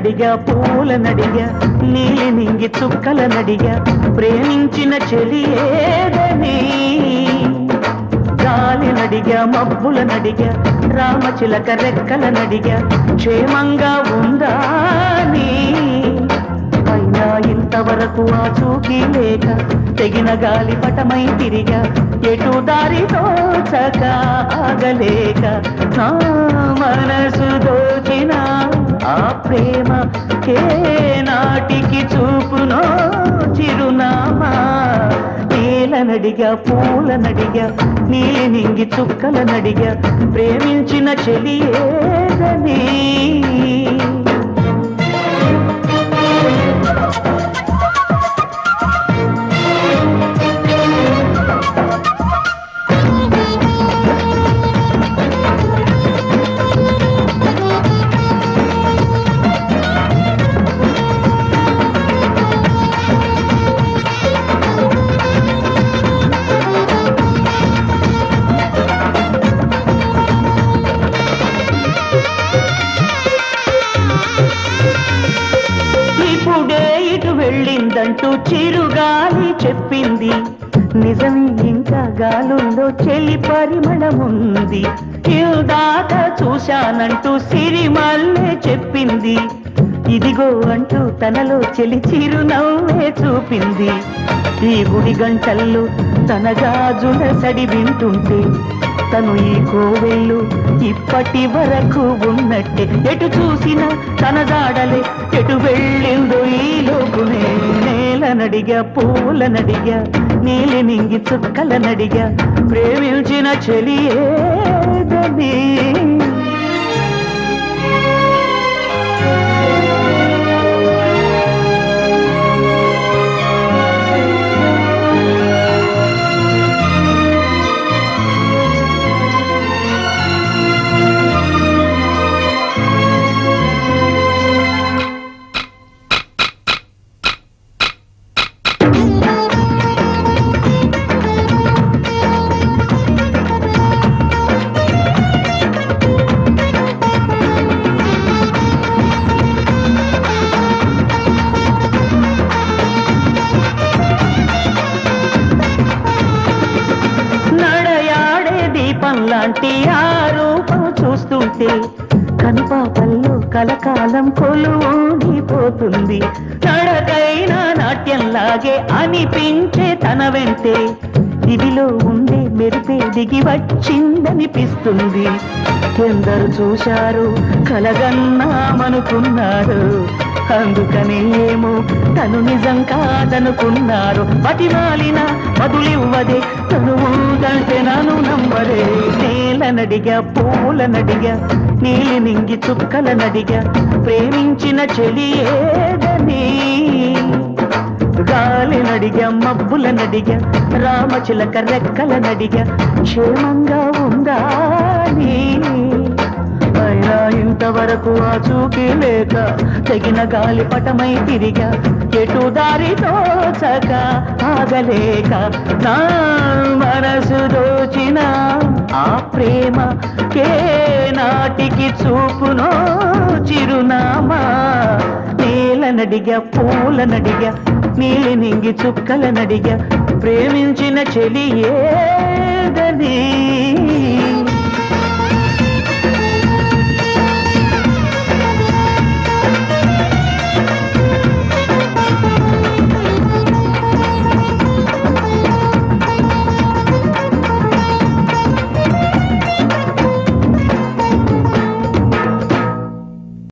నడిగా పూల నడిగా నీలి నింగి చుక్కల నడిగా ప్రేమించిన చెలి ఏదని గాలి నడిగా మబ్బుల నడిగా రామచిలక రెక్కల నడిగా క్షేమంగా ఉందా నీ అయినా ఇంతవరకు ఆ చూకి లేక తెగిన గాలి పటమై తిరిగా ఎటు దారి తోచక ఆగలేక నా మనసు దోచిన ఆ ప్రేమ ఏ నాటికి చూపునో చిరునామా నీల నడిగా పూల నడిగా నీలి నింగి చుక్కల నడిగా ప్రేమించిన చెలి ఏదని ఇప్పుడే ఇటు వెళ్ళిందంటూ చిరుగాలి చెప్పింది నిజమే ఇంకా గాలుందో చెల్లి పరిమళముంది ఇల్దాక చూశానంటూ సిరిమల్లే చెప్పింది ఇదిగో అంటూ తనలో చెలి చిరునవ్వే చూపింది ఈ గుడి గంటల్లో తన గాజుల సడి వింటుంటే తను ఈ కోవెళ్ళు ఇప్పటి వరకు ఉన్నట్టే ఎటు చూసినా తన జాడలే ఎటు వెళ్ళిందో ఈ లోకునే నేల నడిగా పూల నడిగా నీలి నింగి చుక్కల నడిగా ప్రేమించిన చెలి ఏదని నడయాడే దీపం లాంటి ఆ రూపం చూస్తుంటే కనుపాపల్లో కలకాలం కొలువుండిపోతుంది నడకైన నాట్యంలాగే అనిపించే తన వెంటే ఇదిలో ఉండే మెరిపే దిగి వచ్చిందనిపిస్తుంది ఎందరు చూశారు కలగన్నామనుకున్నారు అందుకని ఏమో తను నిజం కాదనుకున్నారు బతిమాలిన బదులివ్వదే తను ఉందంటే నన్ను నమ్మరే నేల నడిగా పూల నడిగా నీలి నింగి చుక్కల నడిగా ప్రేమించిన చెలి ఏదని గాలి నడిగా మబ్బుల నడిగా రామచిలక రెక్కల నడిగా క్షేమంగా ఉందా నీ అయినా ఇంతవరకు ఆ చూకి లేక తెగిన గాలి పటమై తిరిగా ఎటు దారి తోచక ఆగలేక నా మనసు దోచిన ఆ ప్రేమ ఏ నాటికి చూపునో చిరునామా నేల నడిగా పూల నడిగా నీలి నింగి చుక్కల నడిగా ప్రేమించిన చెలి ఏ